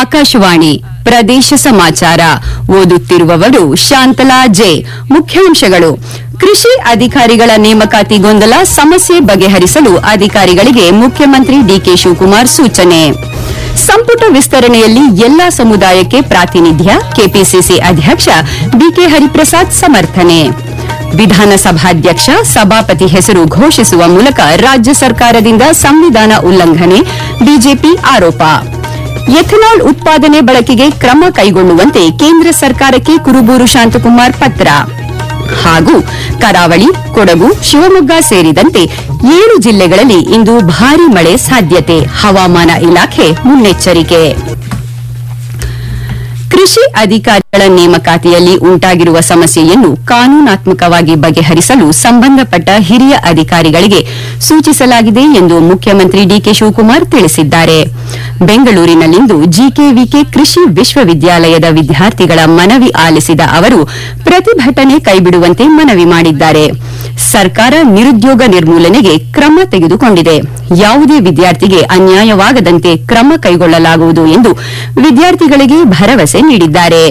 ಆಕಾಶವಾಣಿ ಪ್ರದೇಶ ಸಮಾಚಾರ ಓದುತ್ತಿರುವವರು ಶಾಂತಲಾ ಜೆ ಮುಖ್ಯಾಂಶಗಳು ಕೃಷಿ ಅಧಿಕಾರಿಗಳ ನೇಮಕಾತಿ ಗೊಂದಲ ಸಮಸ್ಯೆ ಬಗೆಹರಿಸಲು ಅಧಿಕಾರಿಗಳಿಗೆ ಮುಖ್ಯಮಂತ್ರಿ ಡಿಕೆ ಶಿವಕುಮಾರ್ ಸೂಚನೆ ಸಂಪುಟ ವಿಸ್ತರಣೆಯಲ್ಲಿ ಎಲ್ಲಾ ಸಮುದಾಯಕ್ಕೆ ಪ್ರಾತಿನಿಧ್ಯ ಕೆಪಿಸಿಸಿ ಅಧ್ಯಕ್ಷ ಬಿಕೆ ಹರಿಪ್ರಸಾದ್ ಸಮರ್ಥನೆ ವಿಧಾನಸಭಾಧ್ಯಕ್ಷ ಸಭಾಪತಿ ಹೆಸರು ಘೋಷಿಸುವ ಮೂಲಕ ರಾಜ್ಯ ಸರ್ಕಾರದಿಂದ ಸಂವಿಧಾನ ಉಲ್ಲಂಘನೆ ಬಿಜೆಪಿ ಆರೋಪ ಎಥನಾಲ್ ಉತ್ಪಾದನೆ ಬಳಕೆಗೆ ಕ್ರಮ ಕೈಗೊಳ್ಳುವಂತೆ ಕೇಂದ್ರ ಸರ್ಕಾರಕ್ಕೆ ಕುರುಬೂರು ಶಾಂತಕುಮಾರ್ ಪತ್ರ ಹಾಗೂ ಕರಾವಳಿ ಕೊಡಗು ಶಿವಮೊಗ್ಗ ಸೇರಿದಂತೆ ಏಳು ಜಿಲ್ಲೆಗಳಲ್ಲಿ ಇಂದು ಭಾರೀ ಮಳೆ ಸಾಧ್ಯತೆ ಹವಾಮಾನ ಇಲಾಖೆ ಮುನ್ನೆಚ್ಚರಿಕೆ ಕೃಷಿ ಅಧಿಕಾರಿಗಳ ನೇಮಕಾತಿಯಲ್ಲಿ ಉಂಟಾಗಿರುವ ಸಮಸ್ಯೆಯನ್ನು ಕಾನೂನಾತ್ಮಕವಾಗಿ ಬಗೆಹರಿಸಲು ಸಂಬಂಧಪಟ್ಟ ಹಿರಿಯ ಅಧಿಕಾರಿಗಳಿಗೆ ಸೂಚಿಸಲಾಗಿದೆ ಎಂದು ಮುಖ್ಯಮಂತ್ರಿ ಡಿಕೆ ಶಿವಕುಮಾರ್ ತಿಳಿಸಿದ್ದಾರೆ ಬೆಂಗಳೂರಿನಲ್ಲಿಂದು ಜಿಕೆವಿಕೆ ಕೃಷಿ ವಿಶ್ವವಿದ್ಯಾಲಯದ ವಿದ್ಯಾರ್ಥಿಗಳ ಮನವಿ ಆಲಿಸಿದ ಅವರು ಪ್ರತಿಭಟನೆ ಕೈಬಿಡುವಂತೆ ಮನವಿ ಮಾಡಿದ್ದಾರೆ ಸರ್ಕಾರ ನಿರುದ್ಯೋಗ ನಿರ್ಮೂಲನೆಗೆ ಕ್ರಮ ತೆಗೆದುಕೊಂಡಿದೆ ಯಾವುದೇ ವಿದ್ಯಾರ್ಥಿಗೆ ಅನ್ಯಾಯವಾಗದಂತೆ ಕ್ರಮ ಕೈಗೊಳ್ಳಲಾಗುವುದು ಎಂದು ವಿದ್ಯಾರ್ಥಿಗಳಿಗೆ ಭರವಸೆ ನೀಡಿದ್ದಾರೆ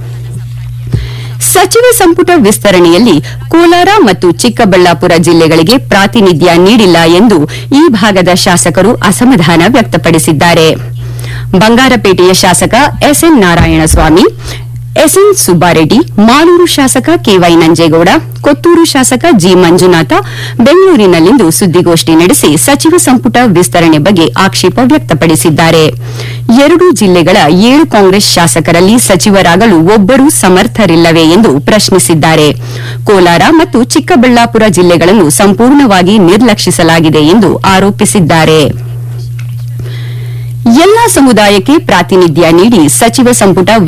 ಸಚಿವ ಸಂಪುಟ ವಿಸ್ತರಣೆಯಲ್ಲಿ ಕೋಲಾರ ಮತ್ತು ಚಿಕ್ಕಬಳ್ಳಾಪುರ ಜಿಲ್ಲೆಗಳಿಗೆ ಪ್ರಾತಿನಿಧ್ಯ ನೀಡಿಲ್ಲ ಎಂದು ಈ ಭಾಗದ ಶಾಸಕರು ಅಸಮಾಧಾನ ವ್ಯಕ್ತಪಡಿಸಿದ್ದಾರೆ ಬಂಗಾರಪೇಟೆಯ ಶಾಸಕ ಎಸ್ಎನ್ ನಾರಾಯಣಸ್ವಾಮಿ ಎಸ್ಎನ್ ಸುಬ್ಬಾರೆಡ್ಡಿ ಮಾಲೂರು ಶಾಸಕ ಕೆವೈ ನಂಜೇಗೌಡ ಕೊತ್ತೂರು ಶಾಸಕ ಜಿ ಮಂಜುನಾಥ ಬೆಂಗಳೂರಿನಲ್ಲಿಂದು ಸುದ್ದಿಗೋಷ್ಠಿ ನಡೆಸಿ ಸಚಿವ ಸಂಪುಟ ವಿಸ್ತರಣೆ ಬಗ್ಗೆ ಆಕ್ಷೇಪ ವ್ಯಕ್ತಪಡಿಸಿದ್ದಾರೆ ಎರಡೂ ಜಿಲ್ಲೆಗಳ ಏಳು ಕಾಂಗ್ರೆಸ್ ಶಾಸಕರಲ್ಲಿ ಸಚಿವರಾಗಲು ಒಬ್ಬರೂ ಸಮರ್ಥರಿಲ್ಲವೇ ಎಂದು ಪ್ರಶ್ನಿಸಿದ್ದಾರೆ ಕೋಲಾರ ಮತ್ತು ಚಿಕ್ಕಬಳ್ಳಾಪುರ ಜಿಲ್ಲೆಗಳನ್ನು ಸಂಪೂರ್ಣವಾಗಿ ನಿರ್ಲಕ್ಷಿಸಲಾಗಿದೆ ಎಂದು ಆರೋಪಿಸಿದ್ದಾರೆ ಎಲ್ಲಾ ಸಮುದಾಯಕ್ಕೆ ಪ್ರಾತಿನಿಧ್ಯ ನೀಡಿ ಸಚಿವ ಸಂಪುಟ